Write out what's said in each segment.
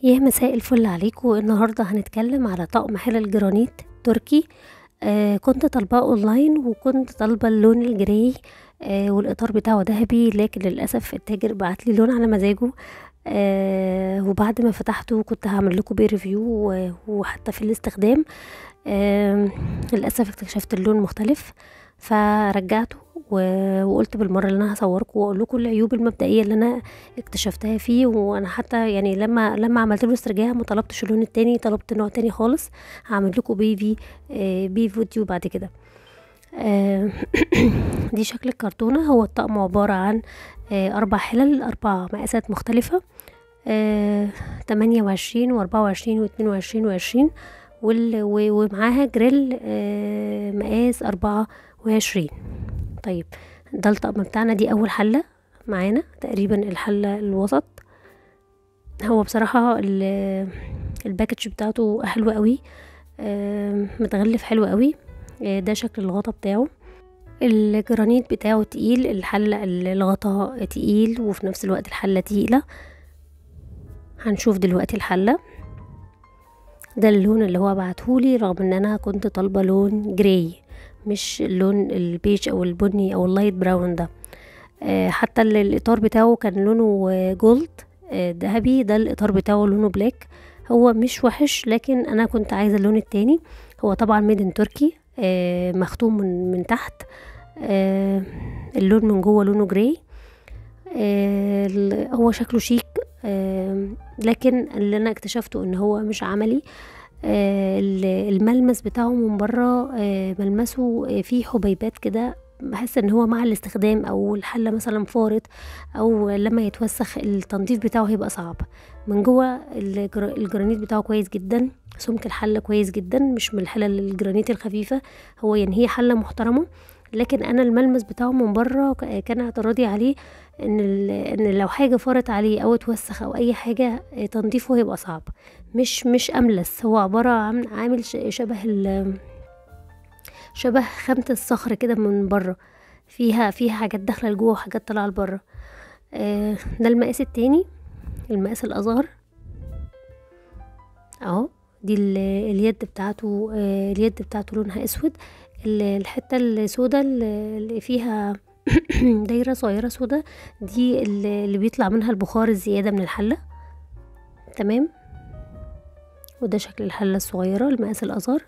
يا مساء الفل عليكم النهارده هنتكلم على طقم حلل جرانيت تركي آه كنت طالباه اونلاين وكنت طالبه اللون الجراي آه والاطار بتاعه ذهبي لكن للاسف التاجر بعت لي لون على مزاجه آه وبعد ما فتحته كنت هعمل لكم بيه ريفيو وحتى في الاستخدام آه للاسف اكتشفت اللون مختلف فرجعته وقلت بالمره اللي انا هصوركم واقول لكم العيوب المبدئيه اللي انا اكتشفتها فيه وانا حتى يعني لما لما عملت له استرجاع ما طلبتش اللون التاني طلبت نوع تاني خالص هعمل لكم بي في بي فيديو بعد كده دي شكل الكرتونه هو الطقم عباره عن اربع حلل اربع مقاسات مختلفه تمانية وعشرين واربعة وعشرين واتنين وعشرين وعشرين ومعاها جريل مقاس أربعة وعشرين طيب ده الطقم بتاعنا دي اول حله معانا تقريبا الحله الوسط هو بصراحه الباكج بتاعته حلوه قوي متغلف حلو قوي ده شكل الغطا بتاعه الجرانيت بتاعه تقيل الحلة الغطا تقيل وفي نفس الوقت الحلة تقيلة هنشوف دلوقتي الحلة ده اللون اللي هو بعتهولي رغم ان انا كنت طالبة لون جراي مش اللون البيج او البني او اللايت براون ده آه حتى الاطار بتاعه كان لونه جولد آه ذهبي ده الاطار بتاعه لونه بلاك هو مش وحش لكن انا كنت عايزه اللون التاني هو طبعا ميدن تركي آه مختوم من, من تحت اللون من جوه لونه جراي هو شكله شيك لكن اللي انا اكتشفته ان هو مش عملي الملمس بتاعه من بره ملمسه فيه حبيبات كده بحس ان هو مع الاستخدام او الحله مثلا فارت او لما يتوسخ التنظيف بتاعه هيبقى صعب من جوه الجرانيت بتاعه كويس جدا سمك الحله كويس جدا مش من الحلل الجرانيت الخفيفه هو يعني هي حله محترمه لكن انا الملمس بتاعه من بره كان اعتراضي عليه ان ان لو حاجه فارت عليه او اتوسخ او اي حاجه تنظيفه هيبقى صعب مش مش املس هو عباره عن عامل شبه شبه خامه الصخر كده من بره فيها فيها حاجات داخله لجوه وحاجات طالعه لبره آه ده المقاس التاني المقاس الاصغر اهو دي اليد بتاعته آه اليد بتاعته لونها اسود الحته السوداء اللي فيها دايره صغيره سوداء دي اللي بيطلع منها البخار الزياده من الحله تمام وده شكل الحله الصغيره المقاس الاصغر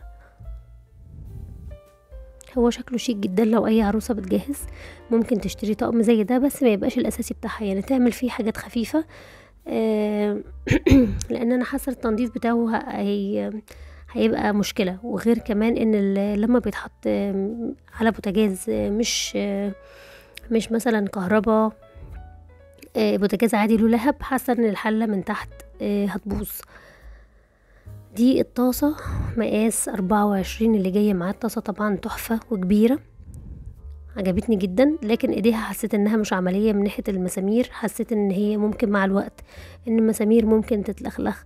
هو شكله شيك جدا لو اي عروسه بتجهز ممكن تشتري طقم زي ده بس ما يبقاش الاساسي بتاعها يعني تعمل فيه حاجات خفيفه آه لان انا حاسه التنظيف بتاعه هي هيبقى مشكله وغير كمان ان لما بيتحط على بوتاجاز مش مش مثلا كهرباء بوتاجاز عادي له لهب حاسه ان الحله من تحت هتبوظ دي الطاسة مقاس أربعة وعشرين اللي جاية معاه الطاسة طبعا تحفة وكبيرة عجبتني جدا لكن ايديها حسيت انها مش عملية من ناحية المسامير حسيت ان هي ممكن مع الوقت ان المسامير ممكن تتلخلخ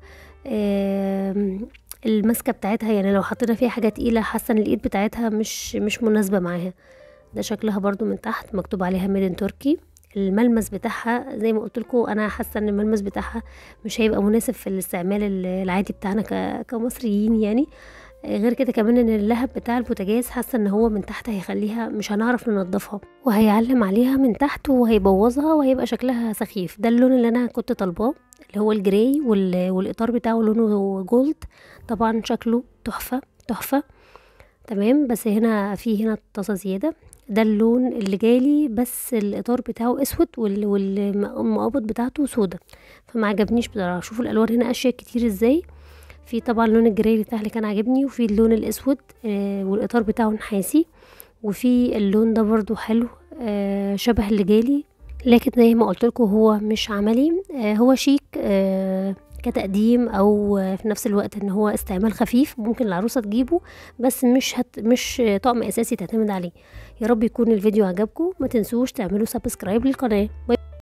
المسكة بتاعتها يعني لو حطينا فيها حاجة تقيلة حاسة ان الايد بتاعتها مش مش مناسبة معاها ده شكلها برضو من تحت مكتوب عليها ميدن تركي الملمس بتاعها زي ما قلت لكم انا حاسه ان الملمس بتاعها مش هيبقى مناسب في الاستعمال العادي بتاعنا كمصريين يعني غير كده كمان ان اللهب بتاع البوتاجاز حاسه ان هو من تحت هيخليها مش هنعرف ننضفها وهيعلم عليها من تحت وهيبوظها وهيبقى شكلها سخيف ده اللون اللي انا كنت طالباه اللي هو الجراي والاطار بتاعه لونه جولد طبعا شكله تحفه تحفه تمام بس هنا في هنا طاسه زياده ده اللون اللي جالي بس الاطار بتاعه اسود والمقابض بتاعته سودا فما عجبنيش بصراحه شوفوا الالوان هنا اشياء كتير ازاي في طبعا اللون الجراي بتاع اللي كان عاجبني وفي اللون الاسود آه والاطار بتاعه نحاسي وفي اللون ده برضو حلو آه شبه اللي جالي لكن زي ما قلت لكم هو مش عملي آه هو شيك آه كتقديم او في نفس الوقت ان هو استعمال خفيف ممكن العروسه تجيبه بس مش هت مش طقم اساسي تعتمد عليه يا رب يكون الفيديو عجبكم ما تنسوش تعملوا سبسكرايب للقناه باي